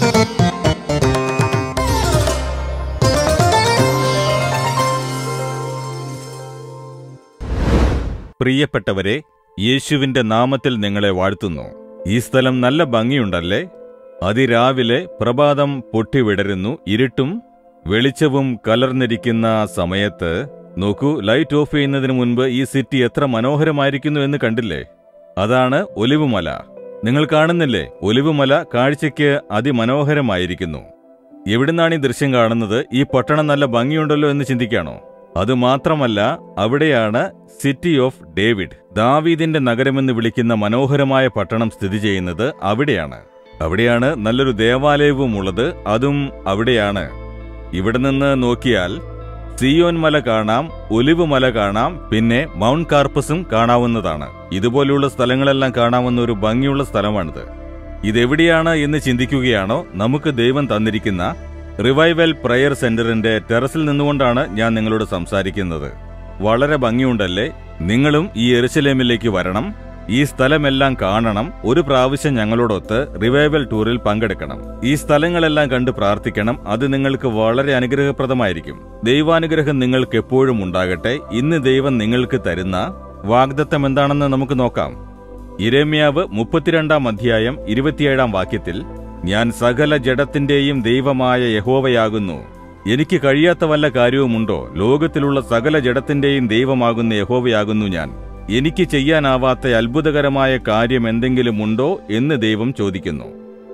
പ്രിയപ്പെട്ടവരെ യേശുവിന്റെ നാമത്തിൽ നിങ്ങളെ വാഴ്ത്തുന്നു ഈ സ്ഥലം നല്ല ഭംഗിയുണ്ടല്ലേ അതിരാവിലെ പ്രഭാതം പൊട്ടിവിടരുന്നു ഇരുട്ടും വെളിച്ചവും കലർന്നിരിക്കുന്ന ആ സമയത്ത് നോക്കൂ ലൈറ്റ് ഓഫ് ചെയ്യുന്നതിന് മുൻപ് ഈ സിറ്റി എത്ര മനോഹരമായിരിക്കുന്നു എന്ന് കണ്ടില്ലേ അതാണ് ഒലിവുമല നിങ്ങൾ കാണുന്നില്ലേ ഒലിവുമല കാഴ്ചയ്ക്ക് അതിമനോഹരമായിരിക്കുന്നു എവിടുന്നാണ് ഈ ദൃശ്യം കാണുന്നത് ഈ പട്ടണം നല്ല ഭംഗിയുണ്ടല്ലോ എന്ന് ചിന്തിക്കാണോ അതുമാത്രമല്ല അവിടെയാണ് സിറ്റി ഓഫ് ഡേവിഡ് ദാവീദിന്റെ നഗരമെന്ന് വിളിക്കുന്ന മനോഹരമായ പട്ടണം സ്ഥിതി ചെയ്യുന്നത് അവിടെയാണ് അവിടെയാണ് നല്ലൊരു ദേവാലയവും ഉള്ളത് അതും അവിടെയാണ് ഇവിടെ നിന്ന് നോക്കിയാൽ സിയോൻ മല കാണാം ഒലിവ് മല കാണാം പിന്നെ മൗണ്ട് കാർപ്പസും കാണാവുന്നതാണ് ഇതുപോലെയുള്ള സ്ഥലങ്ങളെല്ലാം കാണാവുന്ന ഒരു ഭംഗിയുള്ള സ്ഥലമാണിത് ഇതെവിടെയാണ് എന്ന് ചിന്തിക്കുകയാണോ നമുക്ക് ദൈവം തന്നിരിക്കുന്ന റിവൈവൽ പ്രയർ സെന്ററിന്റെ ടെറസിൽ നിന്നുകൊണ്ടാണ് ഞാൻ നിങ്ങളോട് സംസാരിക്കുന്നത് വളരെ ഭംഗിയുണ്ടല്ലേ നിങ്ങളും ഈ എറുസലേമിലേക്ക് വരണം ഈ സ്ഥലമെല്ലാം കാണണം ഒരു പ്രാവശ്യം ഞങ്ങളോടൊത്ത് റിവൈവൽ ടൂറിൽ പങ്കെടുക്കണം ഈ സ്ഥലങ്ങളെല്ലാം കണ്ട് പ്രാർത്ഥിക്കണം അത് നിങ്ങൾക്ക് വളരെ അനുഗ്രഹപ്രദമായിരിക്കും ദൈവാനുഗ്രഹം നിങ്ങൾക്ക് എപ്പോഴും ഉണ്ടാകട്ടെ ഇന്ന് ദൈവം നിങ്ങൾക്ക് തരുന്ന വാഗ്ദത്തം എന്താണെന്ന് നമുക്ക് നോക്കാം ഇരമ്യാവ് മുപ്പത്തിരണ്ടാം അധ്യായം ഇരുപത്തിയേഴാം വാക്യത്തിൽ ഞാൻ സകല ജഡത്തിന്റെയും ദൈവമായ യഹോവയാകുന്നു എനിക്ക് കഴിയാത്ത വല്ല കാര്യവുമുണ്ടോ ലോകത്തിലുള്ള സകല ജഡത്തിന്റെയും ദൈവമാകുന്ന യഹോവയാകുന്നു ഞാൻ എനിക്ക് ചെയ്യാനാവാത്ത അത്ഭുതകരമായ കാര്യം എന്തെങ്കിലും ഉണ്ടോ എന്ന് ദൈവം ചോദിക്കുന്നു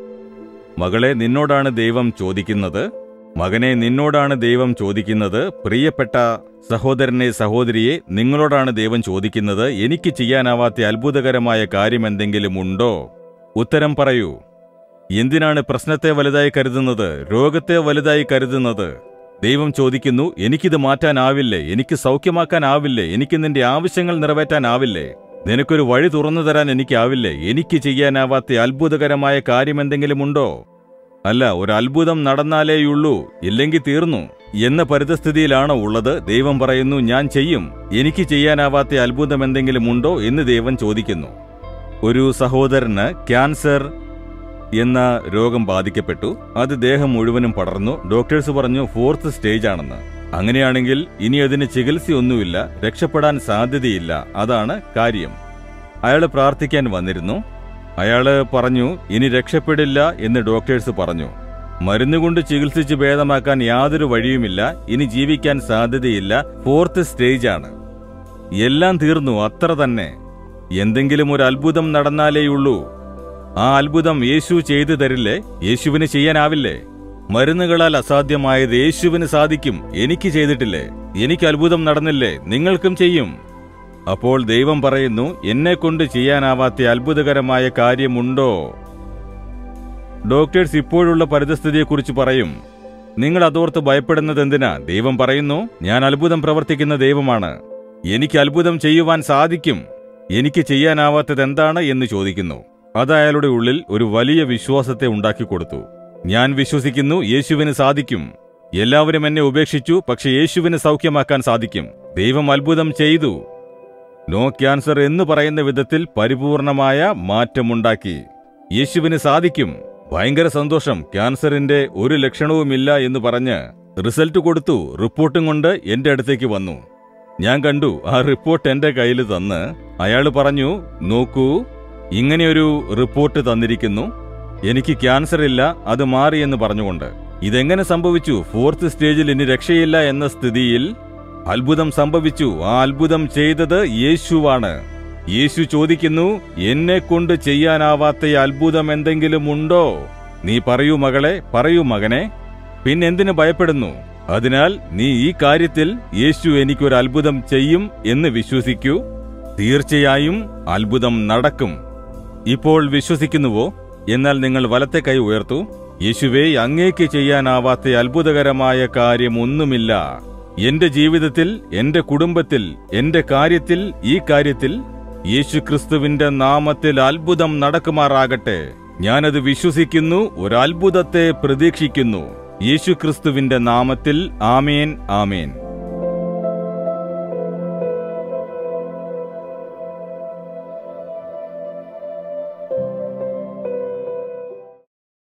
മകളെ നിന്നോടാണ് ദൈവം ചോദിക്കുന്നത് മകനെ നിന്നോടാണ് ദൈവം ചോദിക്കുന്നത് പ്രിയപ്പെട്ട സഹോദരനെ സഹോദരിയെ നിങ്ങളോടാണ് ദൈവം ചോദിക്കുന്നത് എനിക്ക് ചെയ്യാനാവാത്ത അത്ഭുതകരമായ കാര്യം എന്തെങ്കിലും ഉണ്ടോ ഉത്തരം പറയൂ എന്തിനാണ് പ്രശ്നത്തെ വലുതായി കരുതുന്നത് രോഗത്തെ വലുതായി കരുതുന്നത് ദൈവം ചോദിക്കുന്നു എനിക്കിത് മാറ്റാനാവില്ലേ എനിക്ക് സൗഖ്യമാക്കാനാവില്ലേ എനിക്ക് നിന്റെ ആവശ്യങ്ങൾ നിറവേറ്റാനാവില്ലേ നിനക്കൊരു വഴി തുറന്നു തരാൻ എനിക്കാവില്ലേ എനിക്ക് ചെയ്യാനാവാത്ത അത്ഭുതകരമായ കാര്യം എന്തെങ്കിലും ഉണ്ടോ അല്ല ഒരു അത്ഭുതം നടന്നാലേയുള്ളൂ ഇല്ലെങ്കിൽ തീർന്നു എന്ന പരിതസ്ഥിതിയിലാണോ ഉള്ളത് ദൈവം പറയുന്നു ഞാൻ ചെയ്യും എനിക്ക് ചെയ്യാനാവാത്ത അത്ഭുതം എന്തെങ്കിലും ഉണ്ടോ എന്ന് ദൈവം ചോദിക്കുന്നു ഒരു സഹോദരന് ക്യാൻസർ എന്ന രോഗം ബാധിക്കപ്പെട്ടു അത് ദേഹം മുഴുവനും പടർന്നു ഡോക്ടേഴ്സ് പറഞ്ഞു ഫോർത്ത് സ്റ്റേജ് ആണെന്ന് അങ്ങനെയാണെങ്കിൽ ഇനി അതിന് ചികിത്സയൊന്നുമില്ല രക്ഷപ്പെടാൻ സാധ്യതയില്ല അതാണ് കാര്യം അയാൾ പ്രാർത്ഥിക്കാൻ വന്നിരുന്നു അയാള് പറഞ്ഞു ഇനി രക്ഷപ്പെടില്ല എന്ന് ഡോക്ടേഴ്സ് പറഞ്ഞു മരുന്നുകൊണ്ട് ചികിത്സിച്ച് ഭേദമാക്കാൻ യാതൊരു വഴിയുമില്ല ഇനി ജീവിക്കാൻ സാധ്യതയില്ല ഫോർത്ത് സ്റ്റേജ് ആണ് എല്ലാം തീർന്നു അത്ര തന്നെ എന്തെങ്കിലും ഒരു അത്ഭുതം നടന്നാലേയുള്ളൂ ആ അത്ഭുതം യേശു ചെയ്തു തരില്ലേ യേശുവിന് ചെയ്യാനാവില്ലേ മരുന്നുകളാൽ അസാധ്യമായത് യേശുവിന് സാധിക്കും എനിക്ക് ചെയ്തിട്ടില്ലേ എനിക്ക് അത്ഭുതം നടന്നില്ലേ നിങ്ങൾക്കും ചെയ്യും അപ്പോൾ ദൈവം പറയുന്നു എന്നെ കൊണ്ട് ചെയ്യാനാവാത്ത അത്ഭുതകരമായ കാര്യമുണ്ടോ ഡോക്ടേഴ്സ് ഇപ്പോഴുള്ള പരിതസ്ഥിതിയെക്കുറിച്ച് പറയും നിങ്ങൾ അതോർത്ത് ഭയപ്പെടുന്നത് എന്തിനാ ദൈവം പറയുന്നു ഞാൻ അത്ഭുതം പ്രവർത്തിക്കുന്ന ദൈവമാണ് എനിക്ക് അത്ഭുതം ചെയ്യുവാൻ സാധിക്കും എനിക്ക് ചെയ്യാനാവാത്തത് എന്താണ് എന്ന് ചോദിക്കുന്നു അത് അയാളുടെ ഉള്ളിൽ ഒരു വലിയ വിശ്വാസത്തെ ഉണ്ടാക്കിക്കൊടുത്തു ഞാൻ വിശ്വസിക്കുന്നു യേശുവിന് സാധിക്കും എല്ലാവരും എന്നെ ഉപേക്ഷിച്ചു പക്ഷെ യേശുവിന് സൗഖ്യമാക്കാൻ സാധിക്കും ദൈവം അത്ഭുതം ചെയ്തു നോ ക്യാൻസർ എന്ന് പറയുന്ന വിധത്തിൽ പരിപൂർണമായ മാറ്റമുണ്ടാക്കി യേശുവിന് സാധിക്കും ഭയങ്കര സന്തോഷം ക്യാൻസറിന്റെ ഒരു ലക്ഷണവുമില്ല എന്ന് പറഞ്ഞ് റിസൾട്ട് കൊടുത്തു റിപ്പോർട്ടും കൊണ്ട് എന്റെ അടുത്തേക്ക് വന്നു ഞാൻ കണ്ടു ആ റിപ്പോർട്ട് എന്റെ കയ്യിൽ തന്ന് അയാൾ പറഞ്ഞു നോക്കൂ ഇങ്ങനെയൊരു റിപ്പോർട്ട് തന്നിരിക്കുന്നു എനിക്ക് ക്യാൻസർ ഇല്ല അത് മാറി എന്ന് പറഞ്ഞുകൊണ്ട് ഇതെങ്ങനെ സംഭവിച്ചു ഫോർത്ത് സ്റ്റേജിൽ ഇനി രക്ഷയില്ല എന്ന സ്ഥിതിയിൽ അത്ഭുതം സംഭവിച്ചു ആ അത്ഭുതം ചെയ്തത് യേശുവാണ് യേശു ചോദിക്കുന്നു എന്നെ കൊണ്ട് ചെയ്യാനാവാത്ത അത്ഭുതം എന്തെങ്കിലും ഉണ്ടോ നീ പറയൂ മകളെ പറയൂ മകനെ പിന്നെന്തിനു ഭയപ്പെടുന്നു അതിനാൽ നീ ഈ കാര്യത്തിൽ യേശു എനിക്കൊരു അത്ഭുതം ചെയ്യും എന്ന് വിശ്വസിക്കൂ തീർച്ചയായും അത്ഭുതം നടക്കും ഇപ്പോൾ വിശ്വസിക്കുന്നുവോ എന്നാൽ നിങ്ങൾ വലത്തെ കൈ ഉയർത്തു യേശുവേ അങ്ങേക്ക് ചെയ്യാനാവാത്ത അത്ഭുതകരമായ കാര്യമൊന്നുമില്ല എന്റെ ജീവിതത്തിൽ എന്റെ കുടുംബത്തിൽ എന്റെ കാര്യത്തിൽ ഈ കാര്യത്തിൽ യേശുക്രിസ്തുവിന്റെ നാമത്തിൽ അത്ഭുതം നടക്കുമാറാകട്ടെ ഞാനത് വിശ്വസിക്കുന്നു ഒരു അത്ഭുതത്തെ പ്രതീക്ഷിക്കുന്നു യേശുക്രിസ്തുവിന്റെ നാമത്തിൽ ആമേൻ ആമേൻ